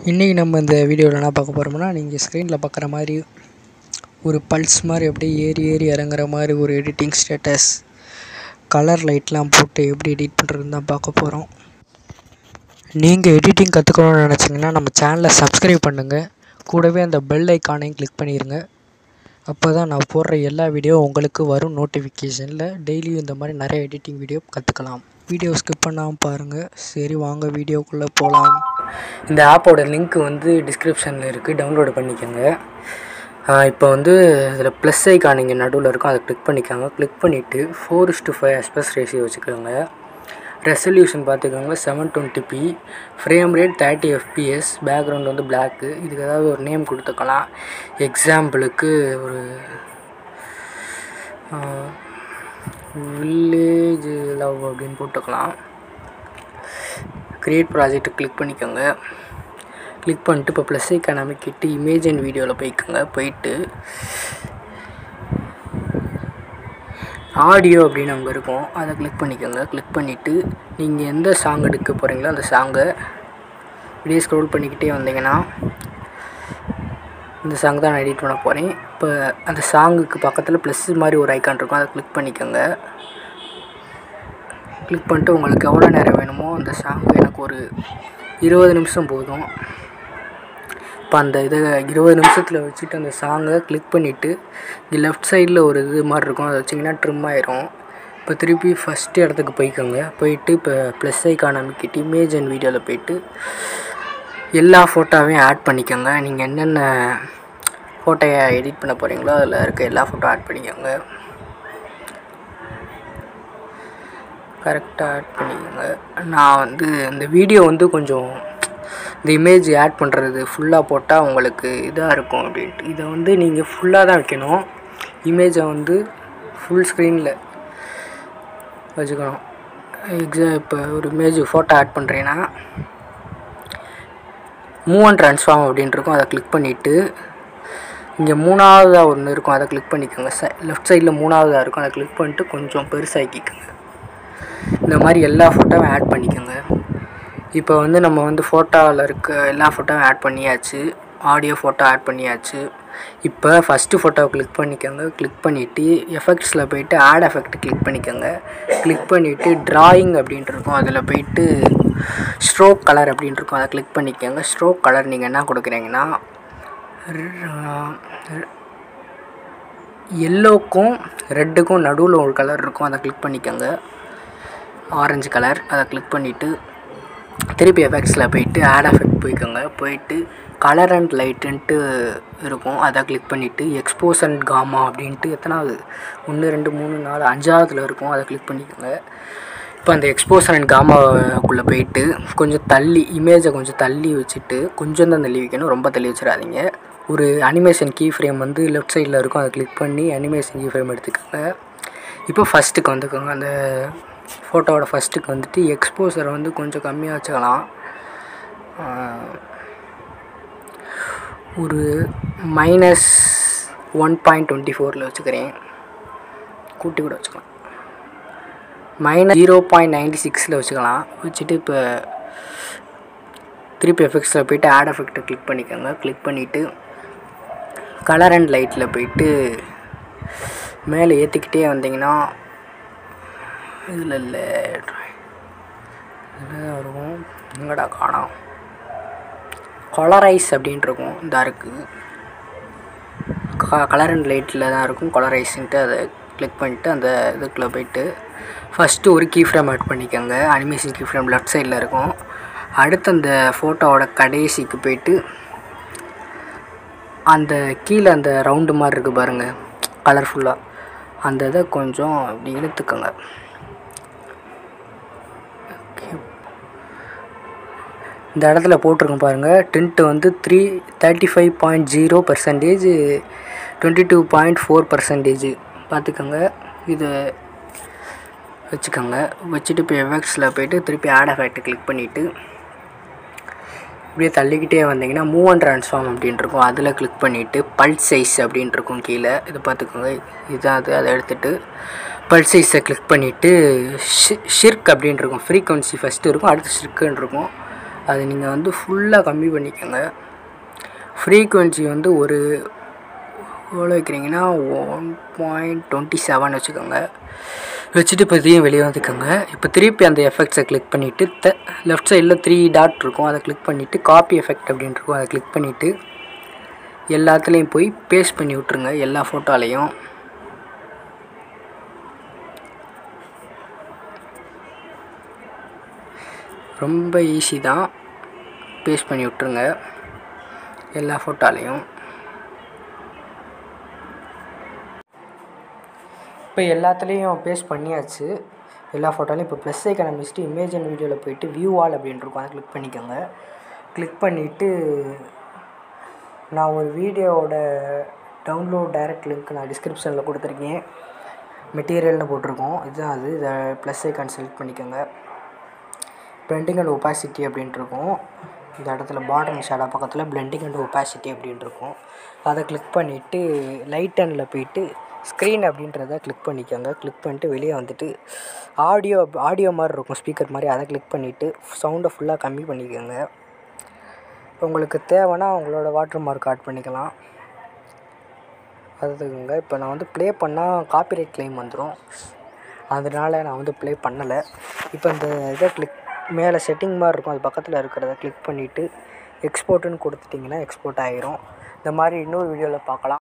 இன்றைக்கி நம்ம இந்த வீடியோவில் என்ன பார்க்க போகிறோம்னா நீங்கள் ஸ்க்ரீனில் பார்க்குற மாதிரி ஒரு பல்ஸ் மாதிரி அப்படியே ஏறி ஏறி இறங்குற மாதிரி ஒரு எடிட்டிங் ஸ்டேட்டஸ் கலர் லைட்லாம் போட்டு எப்படி எடிட் பண்ணுறதுன்னு தான் பார்க்க போகிறோம் நீங்கள் எடிட்டிங் கற்றுக்கணும்னு நினச்சிங்கன்னா நம்ம சேனலை சப்ஸ்கிரைப் பண்ணுங்கள் கூடவே அந்த பெல் ஐக்கானையும் கிளிக் பண்ணிடுங்க அப்போ தான் நான் போடுற எல்லா வீடியோ உங்களுக்கு வரும் நோட்டிஃபிகேஷனில் டெய்லியும் இந்த மாதிரி நிறைய எடிட்டிங் வீடியோ கற்றுக்கலாம் வீடியோ ஸ்கிப் பண்ணாமல் பாருங்கள் சரி வாங்க வீடியோக்குள்ளே போகலாம் இந்த ஆப்போட லிங்க் வந்து டிஸ்கிரிப்ஷனில் இருக்குது டவுன்லோடு பண்ணிக்கோங்க இப்போ வந்து இதில் ப்ளஸ் ஐக்கான் இங்கே நடுவில் இருக்கும் அதை கிளிக் பண்ணிக்கோங்க கிளிக் பண்ணிவிட்டு four is to five aspect ratio வச்சுக்கோங்க ரெசல்யூஷன் பார்த்துக்கோங்க seven twenty P frame rate thirty FPS background வந்து பிளாக்கு இதுக்கு ஏதாவது ஒரு நேம் கொடுத்துக்கலாம் எக்ஸாம்பிளுக்கு ஒரு வில்லேஜ் லவ் அப்படின்னு போட்டுக்கலாம் க்ரியேட் ப்ராஜெக்ட் கிளிக் பண்ணிக்கோங்க கிளிக் பண்ணிட்டு இப்போ ப்ளஸ் ஐக்கான் அமைக்கிட்டு இமேஜ் அண்ட் வீடியோவில் போய்க்கோங்க போயிட்டு ஆடியோ அப்படின்னு அங்கே இருக்கும் அதை கிளிக் பண்ணிக்கோங்க கிளிக் பண்ணிவிட்டு நீங்கள் எந்த சாங் எடுக்க போகிறீங்களோ அந்த சாங்கை இப்படியே ஸ்க்ரோல் பண்ணிக்கிட்டே வந்தீங்கன்னா இந்த சாங் தான் நான் எடிட் பண்ண போகிறேன் இப்போ அந்த சாங்குக்கு பக்கத்தில் ப்ளஸ் மாதிரி ஒரு ஐக்கான் இருக்கும் அதை கிளிக் பண்ணிக்கோங்க கிளிக் பண்ணிட்டு உங்களுக்கு எவ்வளோ நேரம் வேணுமோ அந்த சாங் எனக்கு ஒரு இருபது நிமிஷம் போதும் இப்போ அந்த இதை இருபது நிமிஷத்தில் வச்சுட்டு அந்த சாங்கை கிளிக் பண்ணிவிட்டு இங்கே லெஃப்ட் சைடில் ஒரு இது மாதிரி இருக்கும் அதை வச்சிங்கன்னா ட்ரிம் ஆயிரும் இப்போ திருப்பி ஃபஸ்ட்டு இடத்துக்கு போய்க்கோங்க போயிட்டு இப்போ ப்ளஸ் ஐக்கான் அமைக்கிட்டு இமேஜ் அண்ட் வீடியோவில் போயிட்டு எல்லா ஃபோட்டோவையும் ஆட் பண்ணிக்கோங்க நீங்கள் என்னென்ன ஃபோட்டோயை எடிட் பண்ண போகிறீங்களோ அதில் இருக்க எல்லா ஃபோட்டோ ஆட் பண்ணிக்கோங்க கரெக்டாக ஆட் பண்ணிக்கோங்க நான் வந்து இந்த வீடியோ வந்து கொஞ்சம் இந்த இமேஜ் ஆட் பண்ணுறது ஃபுல்லாக போட்டால் உங்களுக்கு இதாக இருக்கும் அப்படின்ட்டு இதை வந்து நீங்கள் ஃபுல்லாக தான் வைக்கணும் இமேஜை வந்து ஃபுல் ஸ்க்ரீனில் வச்சுக்கணும் எக்ஸா இப்போ ஒரு இமேஜ் ஃபோட்டோ ஆட் பண்ணுறேன்னா மூவ் அண்ட் ட்ரான்ஸ்ஃபார்ம் அப்படின்ட்டு இருக்கும் அதை கிளிக் பண்ணிவிட்டு இங்கே மூணாவதாக ஒன்று இருக்கும் அதை கிளிக் பண்ணிக்கோங்க ச லெஃப்ட் சைடில் மூணாவதாக இருக்கும் அதை கிளிக் பண்ணிட்டு கொஞ்சம் பெருசாக்கிக்கோங்க இந்த மாதிரி எல்லா ஃபோட்டோவும் ஆட் பண்ணிக்கோங்க இப்போ வந்து நம்ம வந்து ஃபோட்டோவில் இருக்க எல்லா ஃபோட்டோவும் ஆட் பண்ணியாச்சு ஆடியோ ஃபோட்டோ ஆட் பண்ணியாச்சு இப்போ ஃபஸ்ட்டு ஃபோட்டோவை கிளிக் பண்ணிக்கோங்க கிளிக் பண்ணிவிட்டு எஃபெக்ட்ஸில் போயிட்டு ஆட் எஃபெக்ட் கிளிக் பண்ணிக்கோங்க கிளிக் பண்ணிவிட்டு ட்ராயிங் அப்படின்ட்டு இருக்கும் அதில் போயிட்டு ஸ்ட்ரோக் கலர் அப்படின்ட்டு இருக்கும் அதை கிளிக் பண்ணிக்கோங்க ஸ்ட்ரோக் கலர் நீங்கள் என்ன கொடுக்குறீங்கன்னா எல்லோக்கும் ரெட்டுக்கும் நடுவில் ஒரு கலர் இருக்கும் அதை கிளிக் பண்ணிக்கோங்க ஆரஞ்சு கலர் அதை கிளிக் பண்ணிவிட்டு திருப்பி எஃபெக்ட்ஸில் போயிட்டு ஆட் எஃபெக்ட் போய்க்கோங்க போயிட்டு கலர் அண்ட் லைட்டுன்ட்டு இருக்கும் அதை கிளிக் பண்ணிவிட்டு எக்ஸ்போஸ் அண்ட் காமா அப்படின்ட்டு எத்தனாவது ஒன்று ரெண்டு மூணு நாலு அஞ்சாவதுல இருக்கும் அதை கிளிக் பண்ணிக்கோங்க இப்போ அந்த எக்ஸ்போசர் அண்ட் காமாக்குள்ளே போயிட்டு கொஞ்சம் தள்ளி இமேஜை கொஞ்சம் தள்ளி வச்சுட்டு கொஞ்சம் தான் தள்ளி வைக்கணும் ரொம்ப தள்ளி வச்சிடாதீங்க ஒரு அனிமேஷன் கீ ஃப்ரேம் வந்து லெஃப்ட் சைடில் இருக்கும் அதை கிளிக் பண்ணி அனிமேஷன் கீ ஃப்ரேம் எடுத்துக்கோங்க இப்போ ஃபஸ்ட்டுக்கு வந்துக்கோங்க அந்த ஃபோட்டோவோட ஃபஸ்ட்டுக்கு வந்துட்டு எக்ஸ்போசரை வந்து கொஞ்சம் கம்மியாக வச்சுக்கலாம் ஒரு மைனஸ் ஒன் பாயிண்ட் டுவெண்ட்டி ஃபோரில் வச்சுக்கிறேன் கூட்டி கூட வச்சுக்கலாம் மைனஸ் ஜீரோ பாயிண்ட் நைன்டி சிக்ஸில் வச்சுக்கலாம் வச்சுட்டு இப்போ திருப்பி எஃபெக்ட்ஸில் போய்ட்டு ஆட் எஃபெக்ட்டை கிளிக் பண்ணிக்கோங்க கிளிக் பண்ணிவிட்டு கலர் அண்ட் லைட்டில் போயிட்டு மேலே ஏற்றிக்கிட்டே வந்தீங்கன்னா இதில் இல்லை இதில் தான் இருக்கும் எங்கடா காணோம் கொலரைஸ் அப்படின்ட்டு இருக்கும் இந்த இருக்குது கலர் அண்ட் லைட்டில் தான் இருக்கும் கொலரைஸ்ன்ட்டு அதை கிளிக் பண்ணிவிட்டு அந்த இதுக்குள்ளே போயிட்டு ஃபஸ்ட்டு ஒரு கீ ஃப்ரேம் ஆட் பண்ணிக்கோங்க அனிமேஷன் கீ ஃப்ரேம் லெஃப்ட் சைடில் இருக்கும் அடுத்து அந்த ஃபோட்டோவோட கடைசிக்கு போயிட்டு அந்த கீழே அந்த ரவுண்டு மாதிரி இருக்குது பாருங்கள் கலர்ஃபுல்லாக அந்த இதை கொஞ்சம் இப்படி இழுத்துக்கோங்க இந்த இடத்துல போட்டிருக்கோம் பாருங்கள் டென்ட்டு வந்து three thirty five point zero percentage twenty two point four percentage பார்த்துக்கோங்க இதை வச்சுக்கோங்க வச்சுட்டு இப்போ எஃபெக்ட்ஸில் போய்ட்டு திருப்பி ஆட் எஃபெக்ட் கிளிக் பண்ணிவிட்டு இப்படியே தள்ளிக்கிட்டே வந்தீங்கன்னா மூவ் அண்ட் ட்ரான்ஸ்ஃபார்ம் அப்படின்ட்டு இருக்கும் அதில் கிளிக் பண்ணிவிட்டு பல்ஸ் சைஸ் அப்படின்ட்டு இருக்கும் கீழே இது பார்த்துக்கோங்க இதுதான் அது அதை எடுத்துகிட்டு பல்ஸ் சைஸை கிளிக் பண்ணிவிட்டு ஷி ஷிர்க் அப்படின்ட்டு இருக்கும் ஃப்ரீக்வன்சி ஃபஸ்ட்டு இருக்கும் அடுத்து ஷிர்க்குன்னு இருக்கும் அதை நீங்கள் வந்து ஃபுல்லாக கம்மி பண்ணிக்கோங்க ஃப்ரீக்குவென்சி வந்து ஒரு எவ்வளோ வைக்கிறீங்கன்னா ஒன் பாயிண்ட் டுவெண்ட்டி செவன் வச்சுக்கோங்க வச்சுட்டு இப்போ இதையும் வெளியே வந்துக்கோங்க இப்போ திருப்பி அந்த எஃபெக்ட்ஸை கிளிக் பண்ணிவிட்டு த லெஃப்ட் சைடில் த்ரீ டாட் இருக்கும் அதை கிளிக் பண்ணிவிட்டு காப்பி எஃபெக்ட் அப்படின்னு இருக்கும் அதை கிளிக் பண்ணிவிட்டு எல்லாத்துலேயும் போய் பேஸ்ட் பண்ணி விட்ருங்க எல்லா ஃபோட்டோலையும் ரொம்ப ஈஸி தான் பேஸ்ட் பண்ணி விட்ருங்க எல்லா ஃபோட்டோலையும் இப்போ எல்லாத்துலேயும் பேஸ்ட் பண்ணியாச்சு எல்லா ஃபோட்டோலையும் இப்போ ப்ளஸ் ஐக்கனை மிஸ்ட்டு இமேஜ் அண்ட் வீடியோவில் போயிட்டு வியூ ஆல் அப்படின்னு இருக்கும் அதை கிளிக் பண்ணிக்கோங்க கிளிக் பண்ணிவிட்டு நான் ஒரு வீடியோவோட டவுன்லோட் டைரக்ட் லிங்க் நான் டிஸ்கிரிப்ஷனில் கொடுத்துருக்கேன் மெட்டீரியல்னு போட்டிருக்கோம் இதுதான் அது இதை ப்ளஸ் ஐக்கான் செலக்ட் பண்ணிக்கோங்க பிளெண்டிங் அண்ட் ஒப்பாசிட்டி அப்படின்ட்டு இருக்கும் இந்த இடத்துல பார்டர் அண்ட் ஷேடோ பக்கத்தில் பிளெண்டிங் அண்ட் ஒப்பாசிட்டி அப்படின்ட்டு இருக்கும் அதை கிளிக் பண்ணிவிட்டு லைட் அண்டில் போயிட்டு ஸ்க்ரீன் அப்படின்றத கிளிக் பண்ணிக்கோங்க கிளிக் பண்ணிட்டு வெளியே வந்துட்டு ஆடியோ ஆடியோ மாதிரி இருக்கும் ஸ்பீக்கர் மாதிரி அதை கிளிக் பண்ணிவிட்டு சவுண்டை ஃபுல்லாக கம்மி பண்ணிக்கோங்க உங்களுக்கு தேவைன்னா உங்களோட வாட்டர் மார்க் ஆட் பண்ணிக்கலாம் அதுங்க இப்போ நான் வந்து ப்ளே பண்ணால் காப்பிரைட் கிளைம் வந்துடும் அதனால் நான் வந்து ப்ளே பண்ணலை இப்போ இந்த இதை கிளிக் மேலே செட்டிங் மாதிரி இருக்கும் அது பக்கத்தில் இருக்கிறத கிளிக் பண்ணிவிட்டு எக்ஸ்போர்ட்டுன்னு கொடுத்துட்டிங்கன்னா எக்ஸ்போர்ட் ஆகிரும் இந்த மாதிரி இன்னொரு வீடியோவில் பார்க்கலாம்